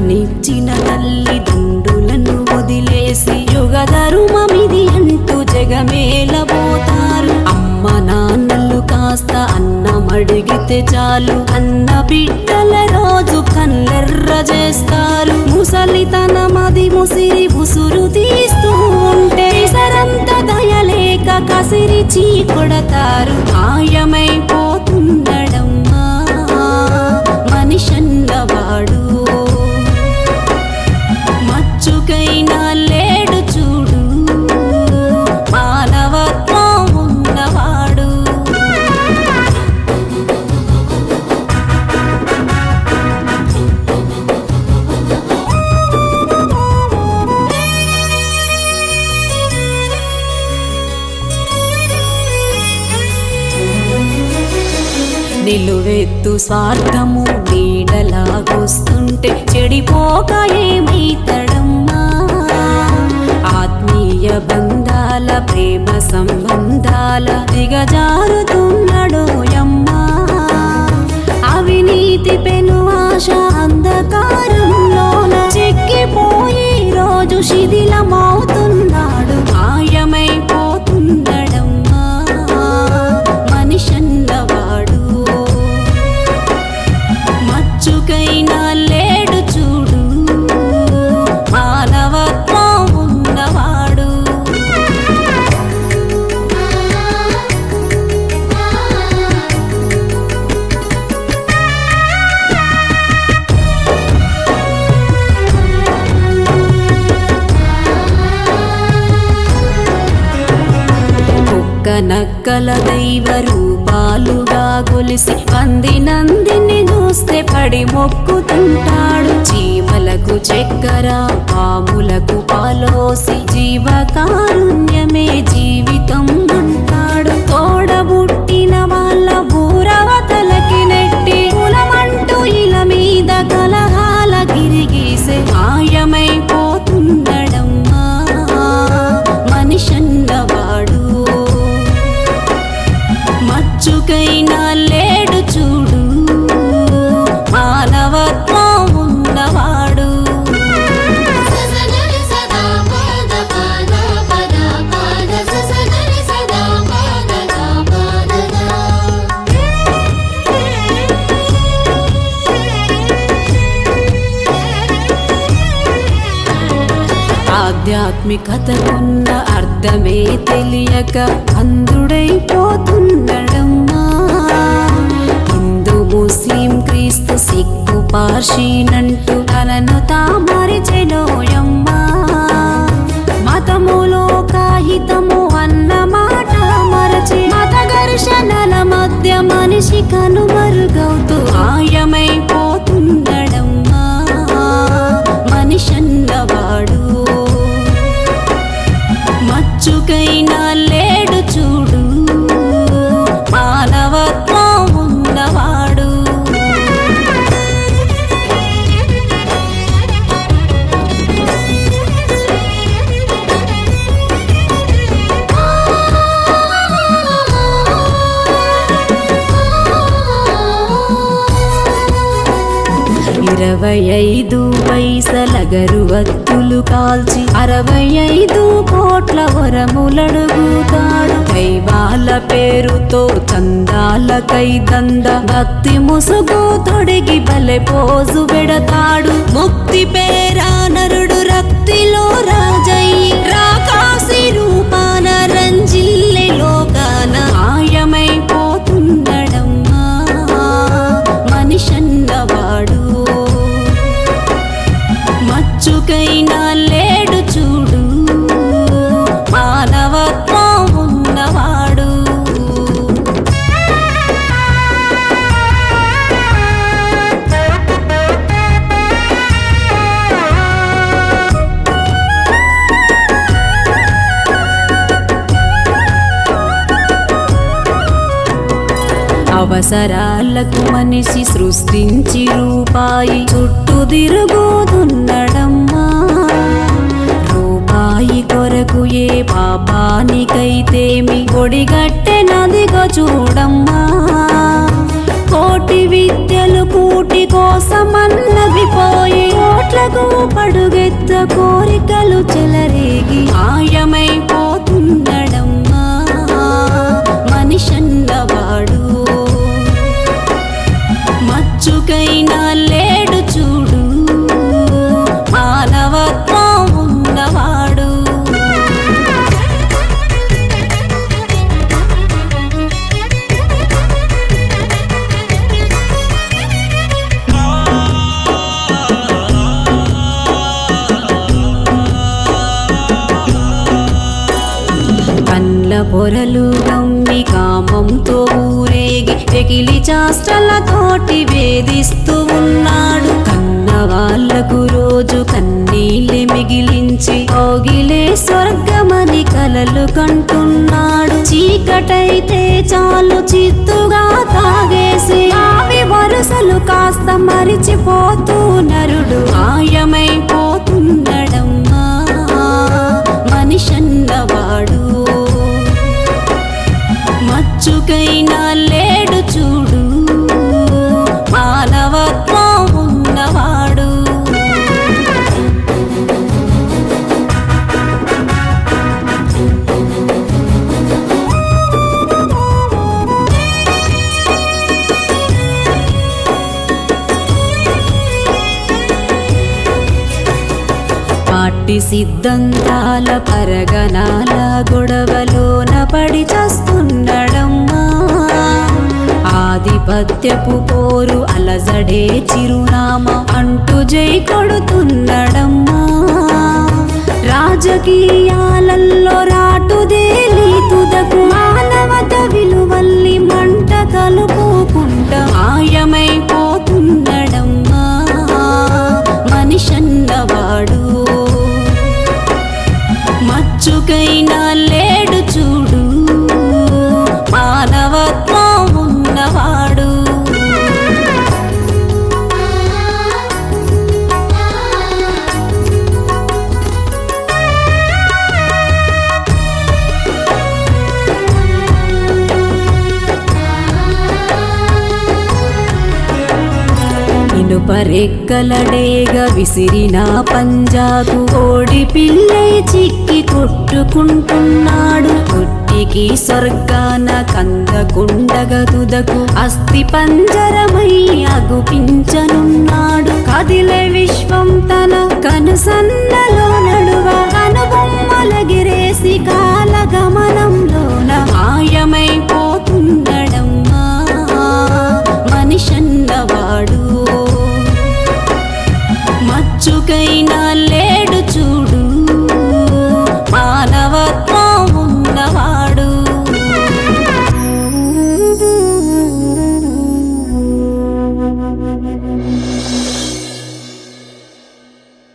జన్మనిచ్చిన తల్లిదండ్రులను వదిలేసి యుగ ధర్మమిది అంటూ జగమేలబోతారు అమ్మ నాన్నలు కాస్త అన్నమడిగితే చాలు అన్న బిడ్డల రోజు కన్నెర్ర చేస్తారు ముసలితనమది ముసిరి ఉసురు తీస్తూ ఉంటే సరంత దయలేక కసిరి చీ కొడతారు మాయమైపోతున్నడమ్మా మనిషన్నవాడు మచ్చుకైనా లేడు చూడు మానవత్వం ఉన్నవాడు నిలువెత్తు స్వార్థము నీడలాగొస్తుంటే చెడిపోక ఏమైతడమ్మా ఆత్మీయ బంధాల ప్రేమ సంబంధాల దిగజారుతున్నాడోయమ్మా అవినీతి పెను ఆశ అంధకారంలోన చిక్కిపోయి రోజు శిథిలమవుతున్నాడు మాయమైపోతున్నాడమ్మా మనిషన్నవాడు మచ్చుకైనా లేడు చూడు మానవత్వం ఉన్నవాడు కుక్క నక్కల దైవ రూపాలుగా గొలిసి పంది నందిని చూస్తే పడి మొక్కుతుంటాడు చీమలకు చక్కెర పాములకు పాలోసి జీవకారుణ్యమే జీవితం అంటాడు తోడబుట్టిన వాళ్ళ ఊరవతలకి నెట్టి కులమంటూ ఇల మీద కలహాల గిరిగీసే మాయమైపోతున్నడమ్మా మనిషన్నవాడు మచ్చుకైనా లేడు చూడు మానవత్వం ఉన్నవాడు ససగరి సదా పద పద పద పద ససగరి సదా పద పద ఆధ్యాత్మికతకున్న అర్థమే తెలియక అంధుడైపోతున్నడమ్మా హిందూ ముస్లిం క్రీస్తు సిక్కు పార్షీనంటూ తనను తామరిచెలోయమ్మా మతములో కాహితము అన్న మాట మరచి మత ఘర్షణల మధ్య మనిషి కనుమరుగవుతూ మాయమైపోతున్నడమ్మా మనిషన్నవాడు మచ్చుకైనా లేడు చూడు మానవత్వం ఉన్నవాడు ఇరవై ఐదు పైసల గరువత్తులు కాల్చి అరవై ఐదు కోట్ల వరములడుగుతాడు దైవాల పేరుతో చందాలకై దంద భక్తి ముసుగు తొడిగి బలె పోజు పెడతాడు ముక్తి పేరా నరుడు రక్తిలో రాజయ్యి రాకాసి రూపాన రంజిల్లె లోకాన మాయమైపోతున్నడమ్మా మనిషన్నవాడు మచ్చుకైనా లేడు చూడు మానవత్వం ఉన్నవాడు అవసరాలకు మనిషి సృష్టించి రూపాయి చుట్టూ తిరుగుతున్నడమ్మా రూపాయి కొరకు ఏ పాపానికైతేమి కొడిగట్టె నదిగో చూడమ్మా కోటి విద్యలు కూటి కోసమన్నవి పోయి కోట్ల చెలరేగి మాయమైపోతున్నడమ్మా మనిషన్నవాడు మచ్చుకైనా లేడు చూడు మానవత్వం ఉన్నవాడు కళ్ళ పొరలు గమ్మి కామంతో ఊరేగి తెకిలి చాష్టలతోటి వేధిస్తూ ఉన్నాడు కన్న వాళ్ళకు రోజు కన్నీళ్ళే మిగిలించి ఓగిలే స్వర్గమని కలలు కంటున్నాడు చీకటైతే చాలు చిత్తుగా తాగేసి ఆవి వరుసలు కాస్త మరిచిపోతూ నరుడు మాయమైపోతున్నడమ్మా మనిషన్నవాడు మచ్చుకైనా లేడు చూడు మానవత్వం ఉన్నవాడు పాటి సిద్ధాంతాల పరగనాల గొడవలోన పడి చస్తున్నాడమ్మా ఆధిపత్యపు పోరు అలజడే చిరునామా అంటూ జై కొడుతున్నాడమ్మా రాజకీయాలలో రాటుదేలి తుదకు మానవత విలువల్లి మంట కలుపుకుంటా మాయమైపోతున్నడమ్మా మనిషన్నవాడు మచ్చుకైనా లేడు చూడు మానవత్వం ఉన్నవాడు ఇనుపరెక్కలడేగ విసిరిన పంజాగు కోడి పిల్లై చిక్కి కొట్టుకుంటున్నాడు కొట్టికి స్వర్గాన కందకుండగ తుదకు అస్థి పంజరమై అగుపించనున్నాడు కదిలే విశ్వం తన కనుసన్నలో నడువ కనుబొమ్మలగిరేసి కాల గమనంలోన మాయమైపోతున్నడమ్మా మనిషన్నవాడు మచ్చుకైనా లే